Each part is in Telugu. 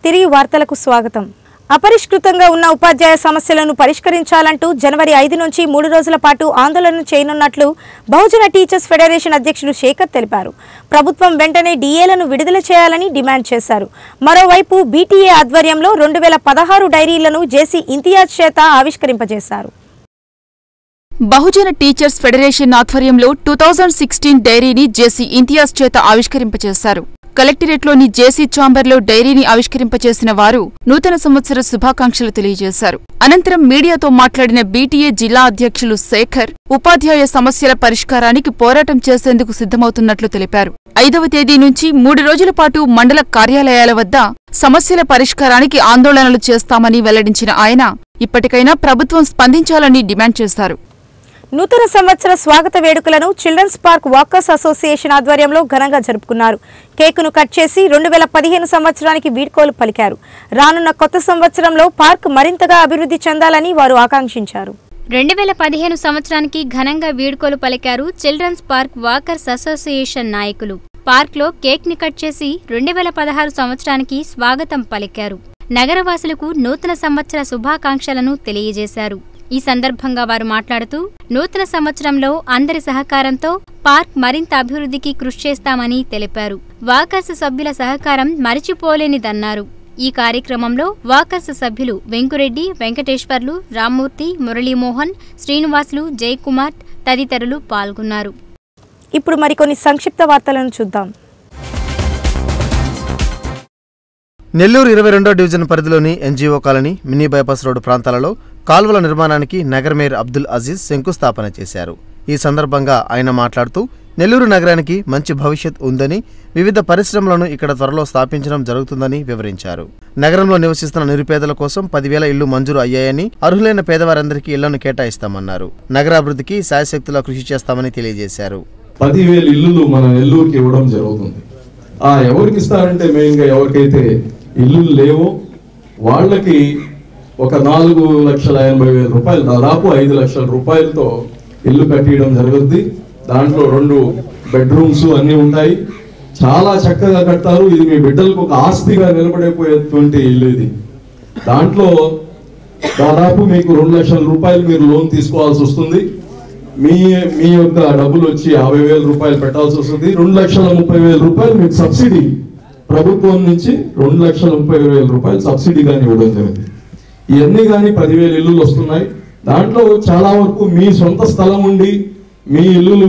తిరిగి వార్తలకు స్వాగతం అపరిష్కృతంగా ఉన్న ఉపాధ్యాయ సమస్యలను పరిష్కరించాలంటూ జనవరి ఐదు నుంచి మూడు రోజుల పాటు ఆందోళన చేయనున్నట్లు బహుజన టీచర్స్ ఫెడరేషన్ అధ్యక్షుడు శేఖర్ తెలిపారు ప్రభుత్వం వెంటనే డీఏలను విడుదల చేయాలని డిమాండ్ చేశారు మరోవైపు బీటీఏ ఆధ్వర్యంలో రెండు వేల పదహారు డైరీలను జేసీ ఇంతియాజ్ చేత ఆవిష్కరింపజేశారు బహుజన టీచర్స్ ఫెడరేషన్ ఆధ్వర్యంలో టూ థౌజండ్ సిక్స్టీన్ డైరీని జేసీ ఇంతియాజ్ చేత ఆవిష్కరింపచేశారు కలెక్టరేట్లోని జేసీ ఛాంబర్లో డైరీని ఆవిష్కరింపచేసిన వారు నూతన సంవత్సర శుభాకాంక్షలు తెలియజేశారు అనంతరం మీడియాతో మాట్లాడిన బీటీఏ జిల్లా అధ్యక్షులు శేఖర్ ఉపాధ్యాయ సమస్యల పరిష్కారానికి పోరాటం చేసేందుకు సిద్ధమవుతున్నట్లు తెలిపారు ఐదవ తేదీ నుంచి మూడు రోజుల పాటు మండల కార్యాలయాల వద్ద సమస్యల పరిష్కారానికి ఆందోళనలు చేస్తామని వెల్లడించిన ఆయన ఇప్పటికైనా ప్రభుత్వం స్పందించాలని డిమాండ్ చేశారు నూతన సంవత్సర స్వాగత వేడుకలను చిల్డ్రన్స్ పార్క్ వాకర్స్ అసోసియేషన్ ఆధ్వర్యంలో ఘనంగా జరుపుకున్నారు కేకును కట్ చేసి రెండు వేల పదిహేను సంవత్సరానికి వీడ్కోలు పలికారు రానున్న కొత్త సంవత్సరంలో పార్క్ మరింతగా అభివృద్ధి చెందాలని వారు ఆకాంక్షించారు రెండు వేల పదిహేను సంవత్సరానికి ఘనంగా వీడ్కోలు పలికారు చిల్డ్రన్స్ పార్క్ వాకర్స్ అసోసియేషన్ నాయకులు పార్క్లో కేక్ ని కట్ చేసి రెండు వేల పదహారు సంవత్సరానికి స్వాగతం పలికారు నగరవాసులకు నూతన సంవత్సర శుభాకాంక్షలను తెలియజేశారు ఈ సందర్భంగా వారు మాట్లాడుతూ నూతన సంవత్సరంలో అందరి సహకారంతో పార్క్ మరింత అభివృద్ధికి కృషి చేస్తామని తెలిపారు వాకర్స్ సభ్యుల సహకారం మరిచిపోలేనిదన్నారు ఈ కార్యక్రమంలో వాకర్స్ సభ్యులు వెంకురెడ్డి వెంకటేశ్వర్లు రామ్మూర్తి మురళీమోహన్ శ్రీనివాసులు జయకుమార్ తదితరులు పాల్గొన్నారు ఇప్పుడు మరికొన్ని సంక్షిప్త వార్తలను చూద్దాం నెల్లూరు ఇరవై రెండో డివిజన్ పరిధిలోని NGO colony mini bypass road ప్రాంతాలలో కాల్వల నిర్మాణానికి నగర మేయర్ అబ్దుల్ అజీజ్ శంకుస్థాపన చేశారు ఈ సందర్భంగా ఆయన మాట్లాడుతూ నెల్లూరు నగరానికి మంచి భవిష్యత్ ఉందని వివిధ పరిశ్రమలను ఇక్కడ త్వరలో స్థాపించడం జరుగుతుందని వివరించారు నగరంలో నివసిస్తున్న నిరుపేదల కోసం పదివేల ఇళ్లు మంజూరు అయ్యాయని అర్హులైన పేదవారందరికీ ఇళ్లను కేటాయిస్తామన్నారు నగరాభివృద్ధికి శాయశక్తులా కృషి చేస్తామని తెలియజేశారు పదివేల ఇల్లులు మన నెల్లూరుకి ఇవ్వడం జరుగుతుంది ఆ ఎవరికి ఇస్తారంటే మెయిన్గా ఎవరికైతే ఇల్లులు లేవో వాళ్ళకి ఒక నాలుగు లక్షల ఎనభై వేల రూపాయలు దాదాపు ఐదు లక్షల రూపాయలతో ఇల్లు కట్టియడం జరుగుద్ది దాంట్లో రెండు బెడ్రూమ్స్ అన్నీ ఉంటాయి చాలా చక్కగా కడతారు ఇది మీ బిడ్డలకు ఒక ఆస్తిగా నిలబడిపోయేటువంటి ఇల్లు ఇది దాంట్లో దాదాపు మీకు రెండు లక్షల రూపాయలు మీరు లోన్ తీసుకోవాల్సి వస్తుంది మీ మీ యొక్క డబ్బులు వచ్చి యాభై వేల రూపాయలు పెట్టాల్సి వస్తుంది రెండు లక్షల ముప్పై వేల రూపాయలు మీకు సబ్సిడీ ప్రభుత్వం నుంచి రెండు లక్షల ముప్పై వేల రూపాయలు సబ్సిడీ కానీ ఇవ్వడం జరిగింది ఇవన్నీ కానీ పదివేల ఇల్లులు వస్తున్నాయి దాంట్లో చాలా వరకు మీ సొంత స్థలం ఉండి మీ ఇల్లులు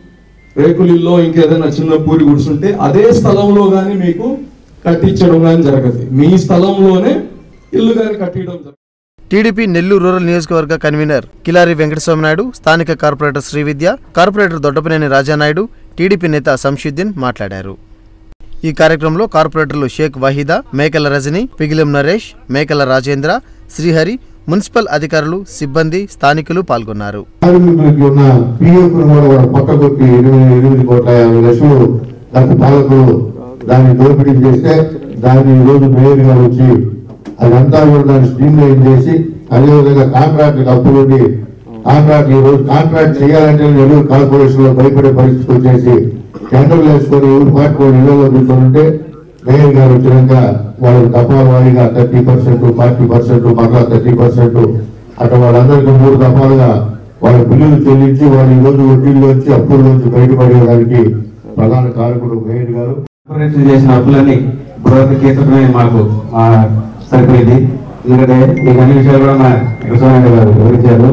రేకుల ఇల్లు ఇంకేదైనా చిన్న పూరి గుడిసుంటే అదే స్థలంలో కానీ మీకు కట్టించడం కానీ జరగదు మీ స్థలంలోనే ఇల్లు కానీ కట్టించడం జరుగుతుంది టీడీపీ నెల్లూరు రూరల్ నియోజకవర్గ కన్వీనర్ కిలారి వెంకటస్వామి నాయుడు స్థానిక corporator Srividya corporator Doddapaneni Rajanaidu TDP నేత సంషుద్దీన్ మాట్లాడారు ఈ కార్యక్రమంలో కార్పొరేటర్లు షేక్ వహీదా మేకల రజని పిగిలం నరేష్ మేకల రాజేంద్ర శ్రీహరి మున్సిపల్ అధికారులు సిబ్బంది స్థానికులు పాల్గొన్నారు కార్మికులకి ఉన్న పిఎఫ్ కూడా వాళ్ళ పక్కకొట్టి ఎనిమిది ఎనిమిది కోట్ల యాభై లక్షలు గత పాలకులు దాన్ని దోపిడీ చేస్తే దాన్ని ఈ రోజు మేయర్ గారు వచ్చి అదంతా కూడా దాన్ని స్ట్రీమ్ లైన్ చేసి అదేవిధంగా కాంట్రాక్ట్ అప్పులు ఉండి కాంట్రాక్ట్ ఈ రోజు కాంట్రాక్ట్ చేయాలంటే నెల్లూరు కార్పొరేషన్ లో భయపడే పరిస్థితి వచ్చేసి టెండర్లు వేసుకొని ఊరు పాటుకొని ఇళ్లలో కూర్చొని మేయర్ గారు వచ్చినాక వాళ్ళకి దఫాల వారీగా థర్టీ పర్సెంట్ ఫార్టీ పర్సెంట్ మరలా థర్టీ పర్సెంట్ అట్లా వాళ్ళందరికీ మూడు దఫాలుగా వాళ్ళ బిల్లులు చెల్లించి వాళ్ళు ఈ రోజు వడ్డీల్లోంచి అప్పుల్లోంచి బయటపడేదానికి ప్రధాన కారకుడు మేయర్ గారు కార్పొరేషన్ చేసిన అప్పులన్నీ బృహత్కీతమే మాకు మా సరిపోయింది ఎందుకంటే మీకు అన్ని విషయాలు కూడా మా కృష్ణారాయణ గారు వివరించారు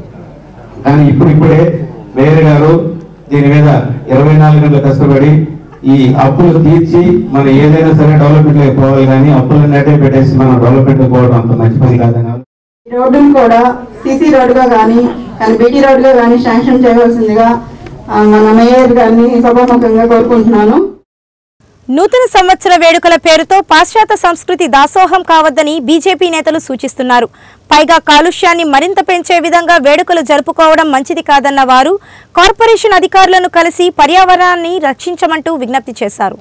కానీ ఇప్పుడు ఇప్పుడే మేయర్ గారు దీని మీద ఇరవై నాలుగు గంటలు కష్టపడి ఈ అప్పులు తీర్చి మనం ఏదైనా సరే డెవలప్మెంట్ పోవాలి కానీ అప్పులన్నీ అట్టే పెట్టేసి మనం డెవలప్మెంట్ పోవడం అంత మంచి పని కాదని ఈ రోడ్డును కూడా సీసీ రోడ్డుగా కానీ కానీ బీటీ రోడ్డుగా కానీ శాంక్షన్ చేయవలసిందిగా ఆ, మన మేయర్ గారిని సభాముఖంగా కోరుకుంటున్నాను నూతన సంవత్సర వేడుకల పేరుతో పాశ్చాత్య సంస్కృతి దాసోహం కావద్దని బీజేపీ నేతలు సూచిస్తున్నారు పైగా కాలుష్యాన్ని మరింత పెంచే విధంగా వేడుకలు జరుపుకోవడం మంచిది కాదన్న వారు కార్పొరేషన్ అధికారులను కలిసి పర్యావరణాన్ని రక్షించమంటూ విజ్ఞప్తి చేశారు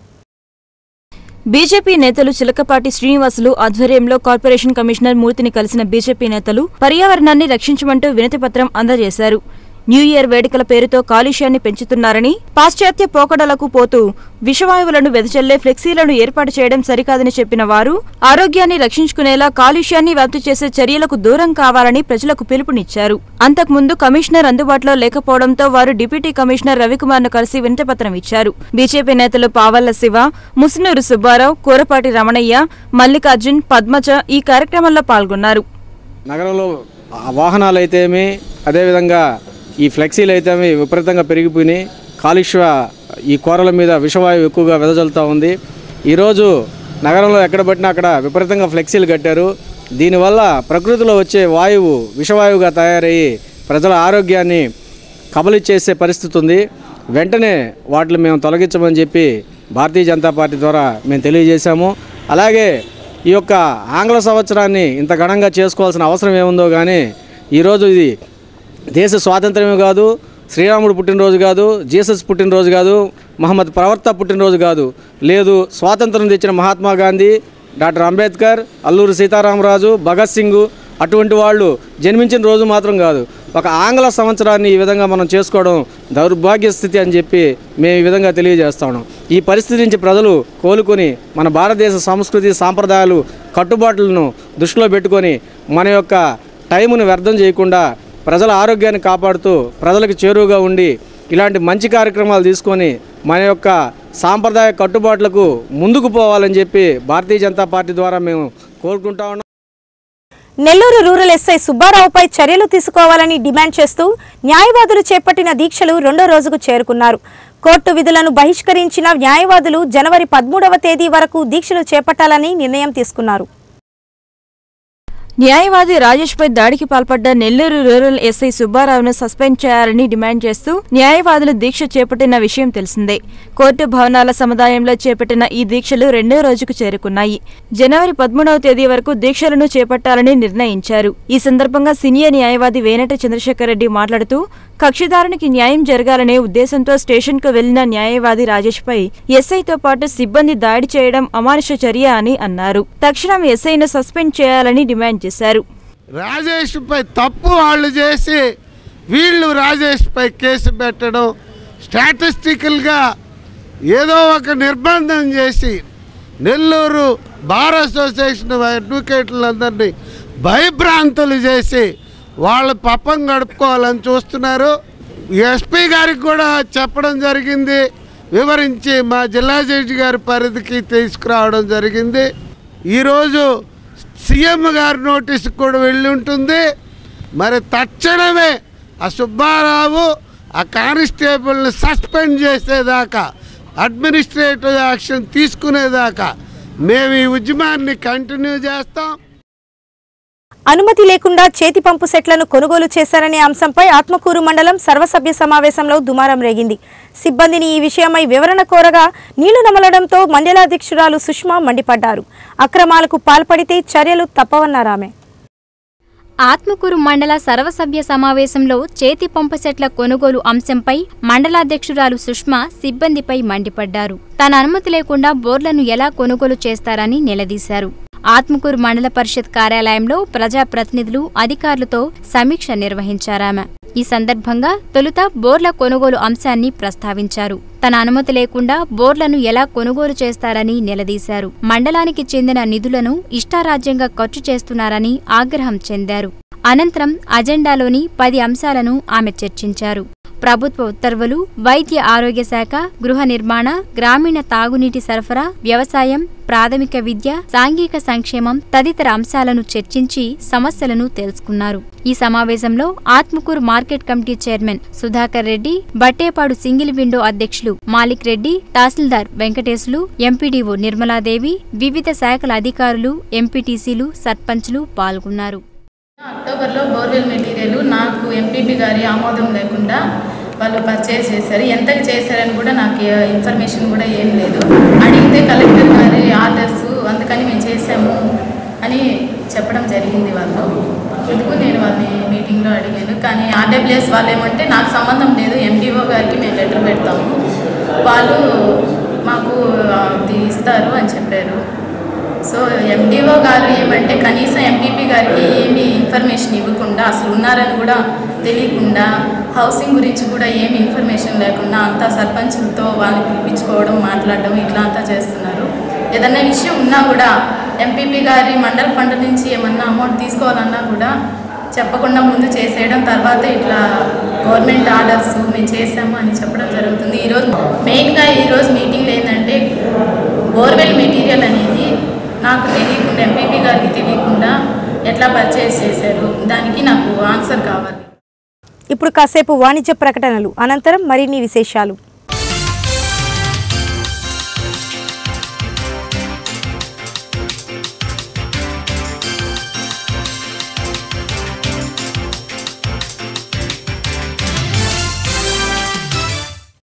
బీజేపీ నేతలు చిలకపాటి శ్రీనివాసులు ఆధ్వర్యంలో కార్పొరేషన్ కమిషనర్ మూర్తిని కలిసిన బీజేపీ నేతలు పర్యావరణాన్ని రక్షించమంటూ వినతిపత్రం అందజేశారు న్యూ ఇయర్ వేడుకల పేరుతో కాలుష్యాన్ని పెంచుతున్నారని పాశ్చాత్య పోకడలకు పోతూ విషవాయువులను వెదజల్లే ఫ్లెక్సీలను ఏర్పాటు చేయడం సరికాదని చెప్పిన వారు ఆరోగ్యాన్ని రక్షించుకునేలా కాలుష్యాన్ని వ్యాప్తి చేసే చర్యలకు దూరం కావాలని ప్రజలకు పిలుపునిచ్చారు అంతకుముందు కమిషనర్ అందుబాటులో లేకపోవడంతో వారు డిప్యూటీ కమిషనర్ రవికుమార్ను కలిసి వినతిపత్రం ఇచ్చారు బీజేపీ నేతలు పావల్ల శివ ముసునూరు సుబ్బారావు కూరపాటి రమణయ్య మల్లికార్జున్ పద్మజ ఈ కార్యక్రమంలో పాల్గొన్నారు నగరంలో ఆ వాహనాలు అయితేమి అదేవిధంగా ఈ ఫ్లెక్సీలు అయితేమి విపరీతంగా పెరిగిపోయినాయి కాలుష్య ఈ కూరల మీద విషవాయువు ఎక్కువగా వెదజల్లుతూ ఉంది ఈరోజు నగరంలో ఎక్కడ పట్టినా అక్కడ విపరీతంగా ఫ్లెక్సీలు కట్టారు దీనివల్ల ప్రకృతిలో వచ్చే వాయువు విషవాయువుగా తయారయ్యి ప్రజల ఆరోగ్యాన్ని కబలిచ్చేసే పరిస్థితి ఉంది వెంటనే వాటిని మేము తొలగించమని చెప్పి భారతీయ జనతా పార్టీ ద్వారా మేము తెలియజేశాము అలాగే ఈ యొక్క ఆంగ్ల సంవత్సరాన్ని ఇంత ఘనంగా చేసుకోవాల్సిన అవసరం ఏముందో కానీ ఈరోజు ఇది దేశ స్వాతంత్రమే కాదు శ్రీరాముడు పుట్టినరోజు కాదు జీసస్ పుట్టినరోజు కాదు మహమ్మద్ ప్రవర్త పుట్టినరోజు కాదు లేదు స్వాతంత్రం తెచ్చిన మహాత్మా గాంధీ డాక్టర్ అంబేద్కర్ అల్లూరి సీతారామరాజు భగత్ సింగ్ అటువంటి వాళ్ళు జన్మించిన రోజు మాత్రం కాదు ఒక ఆంగ్ల సంవత్సరాన్ని ఈ విధంగా మనం చేసుకోవడం దౌర్భాగ్య స్థితి అని చెప్పి మేము ఈ విధంగా తెలియజేస్తా ఉన్నాం ఈ పరిస్థితి నుంచి ప్రజలు కోలుకొని మన భారతదేశ సంస్కృతి సాంప్రదాయాలు కట్టుబాట్లను దృష్టిలో పెట్టుకొని మన యొక్క టైమును వ్యర్థం చేయకుండా ప్రజల ఆరోగ్యాన్ని కాపాడుతూ ప్రజలకు చేరువుగా ఉండి ఇలాంటి మంచి కార్యక్రమాలు తీసుకొని మన యొక్క సాంప్రదాయ కట్టుబాట్లకు ముందుకు పోవాలని చెప్పి భారతీయ జనతా పార్టీ ద్వారా మేము కోరుకుంటా ఉన్నాం నెల్లూరు రూరల్ ఎస్ఐ సుబ్బారావుపై చర్యలు తీసుకోవాలని డిమాండ్ చేస్తూ న్యాయవాదులు చేపట్టిన దీక్షలు రెండో రోజుకు చేరుకున్నారు కోర్టు విధులను బహిష్కరించిన న్యాయవాదులు జనవరి పదమూడవ తేదీ వరకు దీక్షలు చేపట్టాలని నిర్ణయం తీసుకున్నారు న్యాయవాది రాజేష్ పై దాడికి పాల్పడ్డ నెల్లూరు రూరల్ ఎస్ఐ సుబ్బారావును సస్పెండ్ చేయాలని డిమాండ్ చేస్తూ న్యాయవాదులు దీక్ష చేపట్టిన విషయం తెలిసిందే కోర్టు భవనాల సముదాయంలో చేపట్టిన ఈ దీక్షలు రెండో రోజుకు చేరుకున్నాయి జనవరి పదమూడవ తేదీ వరకు దీక్షలను చేపట్టాలని నిర్ణయించారు ఈ సందర్భంగా సీనియర్ న్యాయవాది వేనట చంద్రశేఖర్ రెడ్డి మాట్లాడుతూ కక్షిదారునికి న్యాయం జరగాలనే ఉద్దేశంతో స్టేషన్కు వెళ్లిన న్యాయవాది రాజేష్ పై ఎస్ఐతో పాటు సిబ్బంది దాడి చేయడం అమానుష చర్య అని అన్నారు తక్షణం ఎస్ఐను సస్పెండ్ చేయాలని డిమాండ్ చేశారు రాజేష్ పై తప్పు వాళ్ళు చేసి వీళ్ళు రాజేష్ పై కేసు పెట్టడం స్టాటిస్టికల్గా ఏదో ఒక నిర్బంధం చేసి నెల్లూరు బార్ అసోసియేషన్ అడ్వకేట్లందరినీ భయభ్రాంతులు చేసి వాళ్ళ పప్పం గడుపుకోవాలని చూస్తున్నారు ఎస్పీ గారికి కూడా చెప్పడం జరిగింది వివరించి మా జిల్లా జడ్జి గారి పరిధికి తీసుకురావడం జరిగింది ఈరోజు సీఎం గారి నోటీస్కి కూడా వెళ్ళి ఉంటుంది మరి తక్షణమే ఆ సుబ్బారావు ఆ కానిస్టేబుల్ని సస్పెండ్ చేసేదాకా అడ్మినిస్ట్రేటివ్ యాక్షన్ తీసుకునేదాకా మేము ఈ ఉద్యమాన్ని కంటిన్యూ చేస్తాం అనుమతి లేకుండా చేతి పంపు సెట్లను కొనుగోలు చేశారనే అంశంపై ఆత్మకూరు మండలం సర్వసభ్య సమావేశంలో దుమారం రేగింది సిబ్బందిని ఈ విషయమై వివరణ కోరగా నీళ్లు నమలడంతో మండలాధ్యక్షురాలు సుష్మా మండిపడ్డారు అక్రమాలకు పాల్పడితే చర్యలు తప్పవన్నారామె ఆత్మకూరు మండల సర్వసభ్య సమావేశంలో చేతి పంపు సెట్ల కొనుగోలు అంశంపై మండలాధ్యక్షురాలు సుష్మా సిబ్బందిపై మండిపడ్డారు తన అనుమతి లేకుండా బోర్లను ఎలా కొనుగోలు చేస్తారని నిలదీశారు ఆత్మకూరు మండల పరిషత్ కార్యాలయంలో ప్రజాప్రతినిధులు అధికారులతో సమీక్ష నిర్వహించారామె ఈ సందర్భంగా తొలుత బోర్ల కొనుగోలు అంశాన్ని ప్రస్తావించారు తన అనుమతి లేకుండా బోర్లను ఎలా కొనుగోలు చేస్తారని నిలదీశారు మండలానికి చెందిన నిధులను ఇష్టారాజ్యంగా ఖర్చు చేస్తున్నారని ఆగ్రహం చెందారు అనంతరం అజెండాలోని పది అంశాలను ఆమె చర్చించారు ప్రభుత్వ ఉత్తర్వులు వైద్య ఆరోగ్య శాఖ గృహ నిర్మాణ గ్రామీణ తాగునీటి సరఫరా వ్యవసాయం ప్రాథమిక విద్య సాంఘిక సంక్షేమం తదితర అంశాలను చర్చించి సమస్యలను తెలుసుకున్నారు ఈ సమావేశంలో Atmakur market committee chairman Sudhakar Reddy Battepadu single window అధ్యక్షులు మాలిక్ రెడ్డి తహసీల్దార్ వెంకటేశులు ఎంపీడీఓ నిర్మలాదేవి వివిధ శాఖల అధికారులు ఎంపీటీసీలు సర్పంచ్లు పాల్గొన్నారు అక్టోబర్లో బోర్వెల్ మెటీరియల్ నాకు ఎంపీపీ గారి ఆమోదం లేకుండా వాళ్ళు పర్చేస్ చేశారు ఎంతకు చేశారని కూడా నాకు ఇన్ఫర్మేషన్ కూడా ఏం లేదు అడిగితే కలెక్టర్ గారి ఆర్డర్స్ అందుకని మేము చేసాము అని చెప్పడం జరిగింది వాళ్ళు అందుకు నేను వాళ్ళని మీటింగ్లో అడిగాను కానీ ఆర్డబ్ల్యూఎస్ వాళ్ళు ఏమంటే నాకు సంబంధం లేదు ఎంపీఓ గారికి మేము లెటర్ పెడతాము వాళ్ళు మాకు అది ఇస్తారు అని చెప్పారు సో ఎండిఓ గారు ఏమంటే కనీసం ఎంపీపీ గారికి ఏమీ ఇన్ఫర్మేషన్ ఇవ్వకుండా అసలు ఉన్నారని కూడా తెలియకుండా హౌసింగ్ గురించి కూడా ఏమి ఇన్ఫర్మేషన్ లేకుండా అంతా సర్పంచులతో వాళ్ళని పిలిపించుకోవడం మాట్లాడడం ఇట్లా అంతా చేస్తున్నారు ఏదన్నా విషయం ఉన్నా కూడా ఎంపీపీ గారి మండల ఫండ్ నుంచి ఏమన్నా అమౌంట్ తీసుకోవాలన్నా కూడా చెప్పకుండా ముందు చేసేయడం తర్వాత ఇట్లా గవర్నమెంట్ ఆర్డర్స్ మేము చేసాము అని చెప్పడం జరుగుతుంది ఈరోజు మెయిన్గా ఈరోజు మీటింగ్లో ఏంటంటే బోర్వెల్ మెటీరియల్ అనేది నాకు తెలియకుండా ఎంపీపీ గారికి తెలియకుండా ఎట్లా పర్చేస్ చేశారు దానికి నాకు ఆన్సర్ కావాలి ఇప్పుడు కాసేపు వాణిజ్య ప్రకటనలు అనంతరం మరిన్ని విశేషాలు